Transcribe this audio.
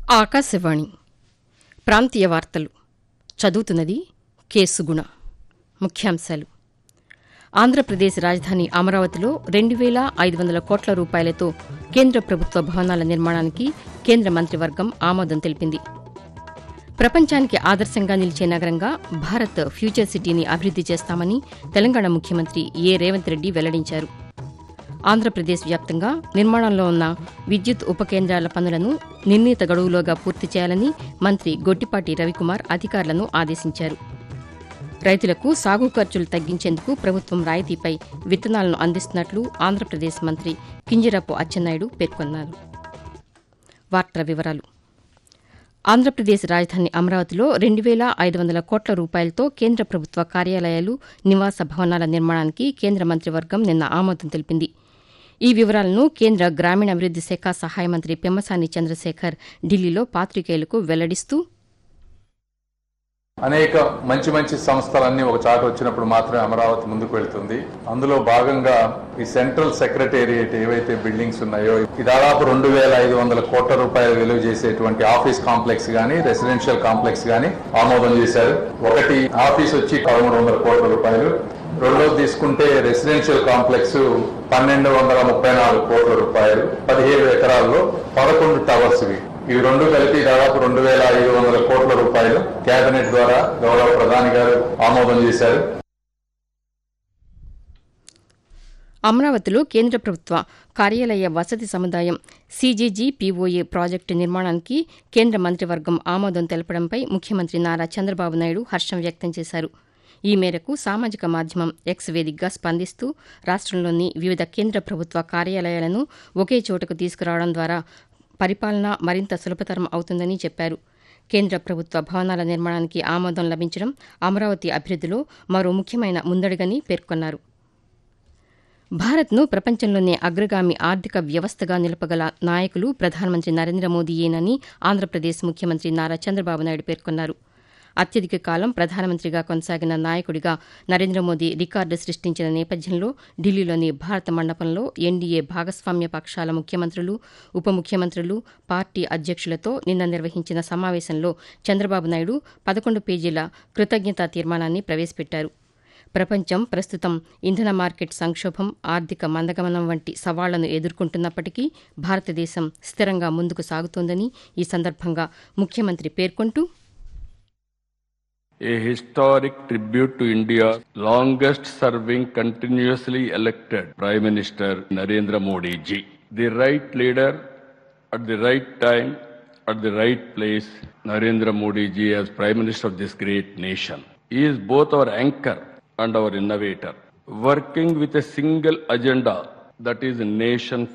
ఆకాశవాణి ప్రాంతీయ వార్తలు చదువుతున్నది కె సుగుణ ముఖ్యాంశాలు ఆంధ్రప్రదేశ్ రాజధాని అమరావతిలో రెండు వేల ఐదు వందల కోట్ల రూపాయలతో కేంద్ర ప్రభుత్వ భవనాల నిర్మాణానికి కేంద్ర మంత్రివర్గం ఆమోదం తెలిపింది ప్రపంచానికి ఆదర్శంగా నిలిచే నగరంగా భారత్ ఫ్యూచర్ సిటీని అభివృద్ది చేస్తామని తెలంగాణ ముఖ్యమంత్రి ఏ రేవంత్ రెడ్డి వెల్లడించారు ఆంధ్రప్రదేశ్ వ్యాప్తంగా నిర్మాణంలో ఉన్న విద్యుత్ ఉప కేంద్రాల పనులను నిర్ణీత గడువులోగా పూర్తి చేయాలని మంత్రి గొట్టిపాటి రవికుమార్ అధికారులను ఆదేశించారు రైతులకు సాగు ఖర్చులు తగ్గించేందుకు ప్రభుత్వం రాయితీపై విత్తనాలను అందిస్తున్నట్లు ఆంధ్రప్రదేశ్ మంత్రి కింజరాపు అచ్చెన్నాయుడు పేర్కొన్నారు వార్తల వివరాలు ఆంధ్రప్రదేశ్ రాజధాని అమరావతిలో రెండు వేల ఐదు వందల కోట్ల రూపాయలతో కేంద్ర ప్రభుత్వ కార్యాలయాలు నివాస భవనాల నిర్మాణానికి కేంద్ర మంత్రివర్గం నిన్న ఆమోదం తెలిపింది ఈ వివరాలను కేంద్ర గ్రామీణాభివృద్ది శాఖ సహాయ మంత్రి పెమ్మసాని చంద్రశేఖర్ ఢిల్లీలో పాతికేయులకు వెల్లడిస్తూ అనేక మంచి మంచి సంస్థలన్నీ ఒక చాట వచ్చినప్పుడు మాత్రమే అమరావతి ముందుకు వెళ్తుంది అందులో భాగంగా ఈ సెంట్రల్ సెక్రటేరియట్ ఏవైతే బిల్డింగ్స్ ఉన్నాయో ఈ దాదాపు రెండు వేల ఐదు వందల కోట్ల రూపాయలు విలువ చేసేటువంటి ఆఫీస్ కాంప్లెక్స్ గానీ రెసిడెన్షియల్ కాంప్లెక్స్ గానీ ఆమోదం చేశారు ఒకటి ఆఫీస్ వచ్చి పదమూడు వందల కోట్ల రూపాయలు రెండోది తీసుకుంటే రెసిడెన్షియల్ కాంప్లెక్స్ పన్నెండు వందల ముప్పై నాలుగు కోట్ల రూపాయలు పదిహేడు ఎకరాల్లో పదకొండు టవర్స్ ఇవి ఇవి రెండు కలిపి దాదాపు రెండు వేల ఐదు వందల కోట్ల రూపాయలు కేబినెట్ ద్వారా గౌరవ ప్రధాని గారు ఆమోదం చేశారు అమరావతిలో కేంద్ర ప్రభుత్వ కార్యాలయ వసతి సముదాయం సీజీజీ పీఓఏ ప్రాజెక్టు నిర్మాణానికి కేంద్ర మంత్రివర్గం ఆమోదం తెలపడంపై ముఖ్యమంత్రి నారా చంద్రబాబు నాయుడు హర్షం వ్యక్తం చేశారు ఈ మేరకు సామాజిక మాధ్యమం ఎక్స్ వేదికగా స్పందిస్తూ రాష్టంలోని వివిధ కేంద్ర ప్రభుత్వ కార్యాలయాలను ఒకే చోటకు తీసుకురావడం ద్వారా పరిపాలన మరింత సులభతరం అవుతుందని చెప్పారు కేంద్ర ప్రభుత్వ భవనాల నిర్మాణానికి ఆమోదం లభించడం అమరావతి అభివృద్దిలో మరో ముఖ్యమైన ముందడుగని పేర్కొన్నారు భారత్ను ప్రపంచంలోనే అగ్రగామి ఆర్థిక వ్యవస్థగా నిలపగల నాయకులు ప్రధానమంత్రి నరేంద్ర మోదీయేనని ఆంధ్రప్రదేశ్ ముఖ్యమంత్రి నారా చంద్రబాబు నాయుడు పేర్కొన్నారు అత్యధిక కాలం ప్రధానమంత్రిగా కొనసాగిన నాయకుడిగా నరేంద్ర మోదీ రికార్డు సృష్టించిన నేపథ్యంలో ఢిల్లీలోని భారత మండపంలో ఎన్డీఏ భాగస్వామ్య పక్షాల ముఖ్యమంత్రులు ఉప ముఖ్యమంత్రులు పార్టీ అధ్యక్షులతో నిన్న నిర్వహించిన సమావేశంలో చంద్రబాబు నాయుడు పదకొండు పేజీల కృతజ్ఞతా తీర్మానాన్ని ప్రవేశపెట్టారు ప్రపంచం ప్రస్తుతం ఇంధన మార్కెట్ సంక్షోభం ఆర్థిక మందగమనం వంటి సవాళ్లను ఎదుర్కొంటున్నప్పటికీ భారతదేశం స్థిరంగా ముందుకు సాగుతోందని ఈ సందర్భంగా ముఖ్యమంత్రి పేర్కొంటూ a historic tribute to India's longest serving continuously elected Prime Minister Narendra Modi ji. The right leader at the right time, at the right place, Narendra Modi ji as Prime Minister of this great nation. He is both our anchor and our innovator, working with a single agenda that is nation